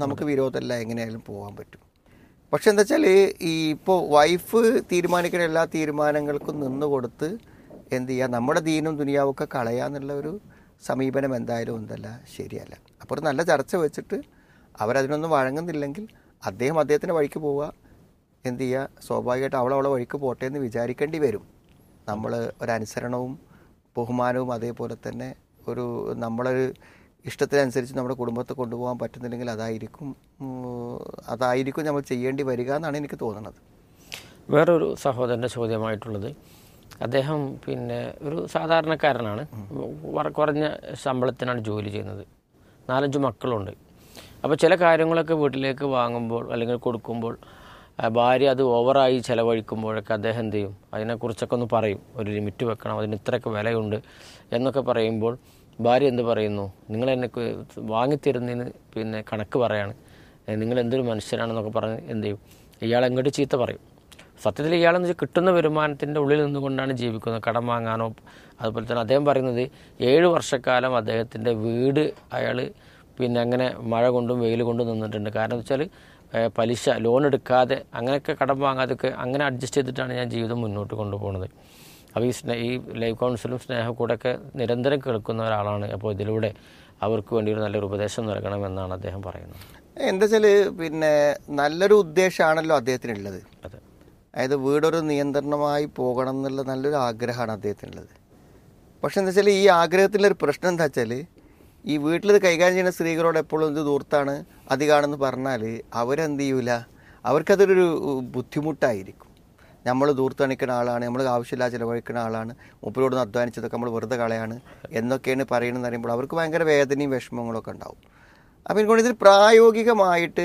നമുക്ക് വിരോധമല്ല എങ്ങനെയായാലും പോകാൻ പറ്റും പക്ഷെ എന്താ വെച്ചാൽ ഈ ഇപ്പോൾ വൈഫ് തീരുമാനിക്കുന്ന എല്ലാ തീരുമാനങ്ങൾക്കും നിന്ന് കൊടുത്ത് എന്ത് ചെയ്യുക നമ്മുടെ ദീനും ദുനിയാവൊക്കെ കളയാന്നുള്ള ഒരു സമീപനം എന്തായാലും എന്തല്ല ശരിയല്ല അപ്പോൾ ഒരു നല്ല ചർച്ച വെച്ചിട്ട് അവരതിനൊന്നും വഴങ്ങുന്നില്ലെങ്കിൽ അദ്ദേഹം അദ്ദേഹത്തിൻ്റെ വഴിക്ക് പോവുക എന്ത് ചെയ്യുക സ്വാഭാവികമായിട്ട് അവൾ അവളെ വഴിക്ക് പോട്ടെ എന്ന് വിചാരിക്കേണ്ടി വരും നമ്മൾ ഒരനുസരണവും ബഹുമാനവും അതേപോലെ തന്നെ ഒരു നമ്മളൊരു ഇഷ്ടത്തിനനുസരിച്ച് നമ്മുടെ കുടുംബത്തെ കൊണ്ടുപോകാൻ പറ്റുന്നില്ലെങ്കിൽ അതായിരിക്കും ഉം, അതായിരിക്കും നമ്മൾ ചെയ്യേണ്ടി വരിക എന്നാണ് എനിക്ക് തോന്നുന്നത് വേറൊരു സഹോദരൻ്റെ ചോദ്യമായിട്ടുള്ളത് അദ്ദേഹം പിന്നെ ഒരു സാധാരണക്കാരനാണ് വറ- കുറഞ്ഞ ശമ്പളത്തിനാണ് ജോലി ചെയ്യുന്നത് നാലഞ്ച് മക്കളുണ്ട് അപ്പോൾ ചില കാര്യങ്ങളൊക്കെ വീട്ടിലേക്ക് വാങ്ങുമ്പോൾ അല്ലെങ്കിൽ കൊടുക്കുമ്പോൾ ആ, ഭാര്യ അത് ഓവറായി ചിലവഴിക്കുമ്പോഴൊക്കെ അദ്ദേഹം എന്ത് ചെയ്യും അതിനെക്കുറിച്ചൊക്കെ ഒന്ന് പറയും ഒരു ലിമിറ്റ് വെക്കണം അതിന് ഇത്രയൊക്കെ വിലയുണ്ട് എന്നൊക്കെ പറയുമ്പോൾ ഭാര്യ എന്ത് പറയുന്നു നിങ്ങൾ എന്നെ ക്ക് വാങ്ങിത്തരുന്നതിന് പിന്നെ കണക്ക് പറയാണ് ഏ, നിങ്ങൾ എന്തൊരു മനുഷ്യനാണെന്നൊക്കെ പറഞ്ഞ് എന്ത് ചെയ്യും ഇയാൾ എങ്ങോട്ട് ചീത്ത പറയും സത്യത്തിൽ ഇയാളെന്ന് വെച്ചാൽ കിട്ടുന്ന വരുമാനത്തിൻ്റെ ഉള്ളിൽ നിന്നുകൊണ്ടാണ് ജീവിക്കുന്നത് കടം വാങ്ങാനോ അതുപോലെ തന്നെ അദ്ദേഹം പറയുന്നത് ഏഴ് വർഷക്കാലം അദ്ദേഹത്തിൻ്റെ വീട് അയാൾ പിന്നെ അങ്ങനെ മഴ കൊണ്ടും വെയിൽ കൊണ്ടും നിന്നിട്ടുണ്ട് കാരണം എന്ന് വെച്ചാൽ ഏഹ്, പലിശ ലോൺ എടുക്കാതെ അങ്ങനെയൊക്കെ കടം വാങ്ങാതൊക്കെ അങ്ങനെ അഡ്ജസ്റ്റ് ചെയ്തിട്ടാണ് ഞാൻ ജീവിതം മുന്നോട്ട് കൊണ്ടുപോകുന്നത് അപ്പോൾ ഈ സ്നേ ഈ ലൈഫ് കൗൺസിലും സ്നേഹം കൂടെ ഒക്കെ നിരന്തരം കേൾക്കുന്ന ഒരാളാണ് അപ്പോൾ ഇതിലൂടെ അവർക്ക് വേണ്ടി ഒരു നല്ലൊരു ഉപദേശം നൽകണമെന്നാണ് അദ്ദേഹം പറയുന്നത് എന്താ വെച്ചാൽ പിന്നെ നല്ലൊരു ഉദ്ദേശമാണല്ലോ അദ്ദേഹത്തിനുള്ളത് അതെ അതായത് വീടൊരു നിയന്ത്രണമായി പോകണം എന്നുള്ള നല്ലൊരു ആഗ്രഹമാണ് അദ്ദേഹത്തിനുള്ളത് പക്ഷെ എന്താ വെച്ചാൽ ഈ ആഗ്രഹത്തിൻ്റെ ഒരു പ്രശ്നം എന്താ വെച്ചാൽ ഈ വീട്ടിൽ കൈകാര്യം ചെയ്യുന്ന സ്ത്രീകളോട് എപ്പോഴും ഇത് ദൂർത്താണ് അധികമാണെന്ന് പറഞ്ഞാൽ അവരെന്ത് ചെയ്യൂല അവർക്കതൊരു ബുദ്ധിമുട്ടായിരിക്കും നമ്മൾ ദൂർത്തണിക്കുന്ന ആളാണ് നമ്മൾ ആവശ്യമില്ലാതെ ചിലവഴിക്കുന്ന ആളാണ് മൂപ്പരോട് നിന്ന് അധ്വാനിച്ചതൊക്കെ നമ്മൾ വെറുതെ കളയാണ് എന്നൊക്കെയാണ് പറയണമെന്ന് പറയുമ്പോൾ അവർക്ക് ഭയങ്കര വേദനയും വിഷമങ്ങളൊക്കെ ഉണ്ടാവും അപ്പോൾ എനിക്കൊണ്ട് ഇതിൽ പ്രായോഗികമായിട്ട്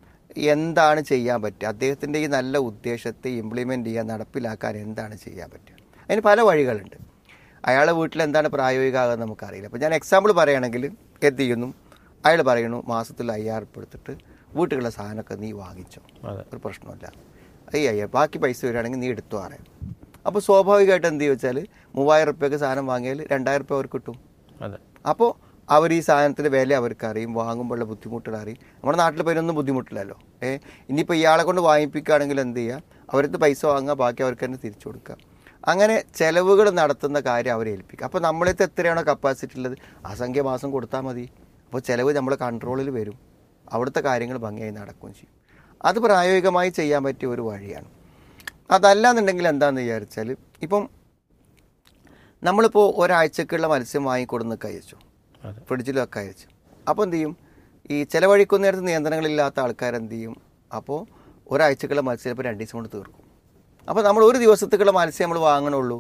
എന്താണ് ചെയ്യാൻ പറ്റുക അദ്ദേഹത്തിൻ്റെ ഈ നല്ല ഉദ്ദേശത്തെ ഇംപ്ലിമെൻ്റ് ചെയ്യാൻ നടപ്പിലാക്കാൻ എന്താണ് ചെയ്യാൻ പറ്റുക അതിന് പല വഴികളുണ്ട് അയാളെ വീട്ടിൽ എന്താണ് പ്രായോഗികമാകുന്നത് നമുക്കറിയില്ല അപ്പോൾ ഞാൻ എക്സാമ്പിൾ പറയുകയാണെങ്കിൽ എന്ത് ചെയ്യുന്നു അയാൾ പറയണു മാസത്തിൽ അയ്യായിരം ഉറുപ്പ് എടുത്തിട്ട് വീട്ടിലുള്ള സാധനമൊക്കെ നീ വാങ്ങിച്ചോ അതെ ഒരു പ്രശ്നമില്ല അയ്യ അയ്യ ബാക്കി പൈസ വരികയാണെങ്കിൽ നീ എടുത്തു പറയാം അപ്പോൾ സ്വാഭാവികമായിട്ട് എന്ത് വെച്ചാൽ മൂവായിരം റുപ്യക്ക് സാധനം വാങ്ങിയാൽ രണ്ടായിരം റുപ്യ അവർക്ക് കിട്ടും അതെ അപ്പോൾ അവർ ഈ സാധനത്തിൻ്റെ വില അവർക്ക് അറിയും വാങ്ങുമ്പോഴുള്ള ബുദ്ധിമുട്ടുകൾ അറിയും നമ്മുടെ നാട്ടിൽ പേരൊന്നും ബുദ്ധിമുട്ടില്ലല്ലോ ഏ ഇനിയിപ്പോൾ ഇയാളെ കൊണ്ട് വാങ്ങിപ്പിക്കുകയാണെങ്കിൽ എന്ത് ചെയ്യുക അവരടുത്ത് പൈസ വാങ്ങുക ബാക്കി അവർക്ക് തന്നെ തിരിച്ചു കൊടുക്കുക അങ്ങനെ ചെലവുകൾ നടത്തുന്ന കാര്യം അവരെ ഏൽപ്പിക്കുക അപ്പോൾ നമ്മളത്തെ എത്രയാണോ കപ്പാസിറ്റി ഉള്ളത് ആ സംഖ്യ മാസം കൊടുത്താൽ മതി അപ്പോൾ ചിലവ് നമ്മുടെ കൺട്രോളിൽ വരും അവിടുത്തെ കാര്യങ്ങൾ ഭംഗിയായി നടക്കുകയും ചെയ്യും അത് പ്രായോഗികമായി ചെയ്യാൻ പറ്റിയ ഒരു വഴിയാണ് അതല്ല എന്നുണ്ടെങ്കിൽ എന്താണെന്ന് വിചാരിച്ചാൽ ഇപ്പം നമ്മളിപ്പോൾ ഒരാഴ്ചക്കുള്ള മത്സ്യം വാങ്ങിക്കൊടുന്നൊക്കെ അയച്ചു അതെ ഫ്രിഡ്ജിലൊക്കെ അയച്ചു അപ്പോൾ എന്ത് ചെയ്യും ഈ ചിലവഴിക്കുന്നിടത്ത് നിയന്ത്രണങ്ങളില്ലാത്ത ആൾക്കാർ എന്ത് ചെയ്യും അപ്പോൾ ഒരാഴ്ചക്കുള്ള മത്സ്യം ഇപ്പോൾ രണ്ട് ദിവസം കൊണ്ട് തീർക്കും അപ്പോൾ നമ്മൾ ഒരു ദിവസത്തേക്കുള്ള മത്സ്യം നമ്മൾ വാങ്ങണുള്ളൂ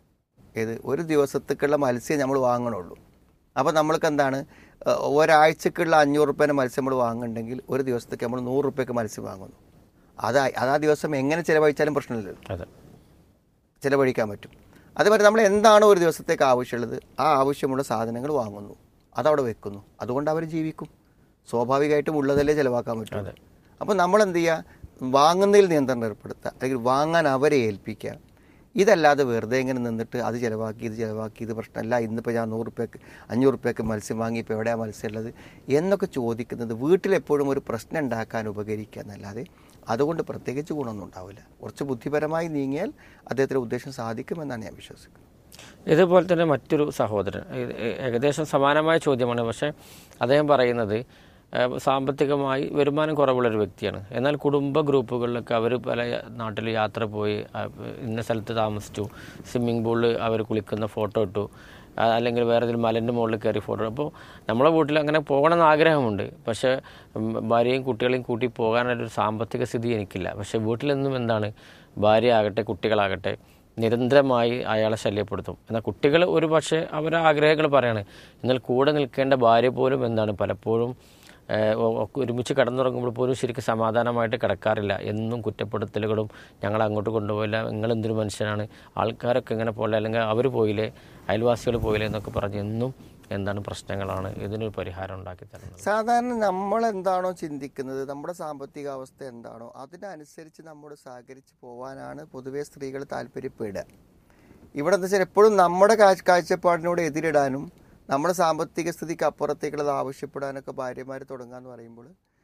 ഏത് ഒരു ദിവസത്തേക്കുള്ള മത്സ്യം നമ്മൾ വാങ്ങണുള്ളൂ അപ്പോൾ നമ്മൾക്ക് എന്താണ് ഏഹ്, ഒരാഴ്ചക്കുള്ള അഞ്ഞൂറ് റുപ്യേൻ്റെ മത്സ്യം നമ്മൾ വാങ്ങുന്നുണ്ടെങ്കിൽ ഒരു ദിവസത്തേക്ക് നമ്മൾ നൂറ് റുപ്യക്ക് മത്സ്യം വാങ്ങുന്നു അത് അത് ആ ദിവസം എങ്ങനെ ചിലവഴിച്ചാലും പ്രശ്നമില്ലല്ലോ അതെ ചിലവഴിക്കാൻ പറ്റും അതേപോലെ നമ്മൾ എന്താണോ ഒരു ദിവസത്തേക്ക് ആവശ്യമുള്ളത് ആ ആവശ്യമുള്ള സാധനങ്ങൾ വാങ്ങുന്നു അതവിടെ വെക്കുന്നു അതുകൊണ്ട് അവർ ജീവിക്കും സ്വാഭാവികമായിട്ടും ഉള്ളതല്ലേ ചിലവാക്കാൻ പറ്റും അതെ. അപ്പോൾ നമ്മൾ എന്ത് ചെയ്യുക വാങ്ങുന്നതിൽ നിയന്ത്രണം ഏർപ്പെടുത്തുക അല്ലെങ്കിൽ വാങ്ങാൻ അവരെ ഏൽപ്പിക്കുക ഇതല്ലാതെ വെറുതെ ഇങ്ങനെ നിന്നിട്ട് അത് ചിലവാക്കി ഇത് ചിലവാക്കി ഇത് പ്രശ്നമല്ല ഇന്നിപ്പോൾ ഞാൻ നൂറ് റുപ്യക്ക് അഞ്ഞൂറ് റുപ്യക്ക് മത്സ്യം വാങ്ങി ഇപ്പോൾ എവിടെയാണ് മത്സ്യം ഉള്ളത് എന്നൊക്കെ ചോദിക്കുന്നത് വീട്ടിലെപ്പോഴും ഒരു പ്രശ്നം ഉണ്ടാക്കാൻ ഉപകരിക്കുക എന്നല്ലാതെ അതുകൊണ്ട് പ്രത്യേകിച്ച് ഗുണമൊന്നും ഉണ്ടാവില്ല കുറച്ച് ബുദ്ധിപരമായി നീങ്ങിയാൽ അദ്ദേഹത്തിൻ്റെ ഉദ്ദേശം സാധിക്കുമെന്നാണ് ഞാൻ വിശ്വസിക്കുന്നത് ഇതുപോലെ തന്നെ മറ്റൊരു സഹോദരൻ ഇത് ഏകദേശം സമാനമായ ചോദ്യമാണ് പക്ഷേ അദ്ദേഹം പറയുന്നത് ഏഹ്, സാമ്പത്തികമായി വരുമാനം കുറവുള്ളൊരു വ്യക്തിയാണ് എന്നാൽ കുടുംബ ഗ്രൂപ്പുകളിലൊക്കെ അവർ പല നാട്ടിൽ യാത്ര പോയി ആ, ഇന്ന സ്ഥലത്ത് താമസിച്ചു സ്വിമ്മിംഗ് പൂളിൽ അവർ കുളിക്കുന്ന ഫോട്ടോ ഇട്ടു ആ, അല്ലെങ്കിൽ വേറെ ഏതെങ്കിലും മലൻ്റെ മുകളിൽ കയറി ഫോട്ടോ അപ്പോൾ നമ്മളെ വീട്ടിൽ അങ്ങനെ പോകണമെന്ന് ആഗ്രഹമുണ്ട് പക്ഷേ ഉം, ഭാര്യയും കുട്ടികളെയും കൂട്ടി പോകാനൊരു സാമ്പത്തിക സ്ഥിതി എനിക്കില്ല പക്ഷേ വീട്ടിലെന്നും എന്താണ് ഭാര്യ ആകട്ടെ കുട്ടികളാകട്ടെ നിരന്തരമായി അയാളെ ശല്യപ്പെടുത്തും എന്നാൽ കുട്ടികൾ ഒരു പക്ഷേ അവരുടെ ആഗ്രഹങ്ങൾ പറയാണ് എന്നാൽ കൂടെ നിൽക്കേണ്ട ഭാര്യ പോലും എന്താണ് പലപ്പോഴും ഏഹ്, ഒ- ഒക്കെ ഒരുമിച്ച് കിടന്നുറങ്ങുമ്പോൾ പോലും ശരിക്കും സമാധാനമായിട്ട് കിടക്കാറില്ല എന്നും കുറ്റപ്പെടുത്തലുകളും ഞങ്ങൾ അങ്ങോട്ട് കൊണ്ടുപോയില്ല നിങ്ങൾ എന്തൊരു മനുഷ്യനാണ് ആൾക്കാരൊക്കെ ഇങ്ങനെ പോലെ അല്ലെങ്കിൽ അവർ പോയില്ലേ അയൽവാസികൾ പോയില്ലേ എന്നൊക്കെ പറഞ്ഞ് എന്നും എന്താണ് പ്രശ്നങ്ങളാണ് ഇതിനൊരു പരിഹാരം ഉണ്ടാക്കി തരുന്നത് സാധാരണ നമ്മൾ എന്താണോ ചിന്തിക്കുന്നത് നമ്മുടെ സാമ്പത്തിക അവസ്ഥ എന്താണോ അതിനനുസരിച്ച് നമ്മോട് സഹകരിച്ച് പോകാനാണ് പൊതുവെ സ്ത്രീകൾ താല്പര്യപ്പെടുക ഇവിടെ എന്താ വെച്ചാൽ എപ്പോഴും നമ്മുടെ കാഴ്ച കാഴ്ചപ്പാടിനോട് എതിരിടാനും നമ്മുടെ സാമ്പത്തിക സ്ഥിതിക്ക് അപ്പുറത്തേക്കുള്ളത് ആവശ്യപ്പെടാനൊക്കെ ഭാര്യമാർ തുടങ്ങാന്ന് പറയുമ്പോൾ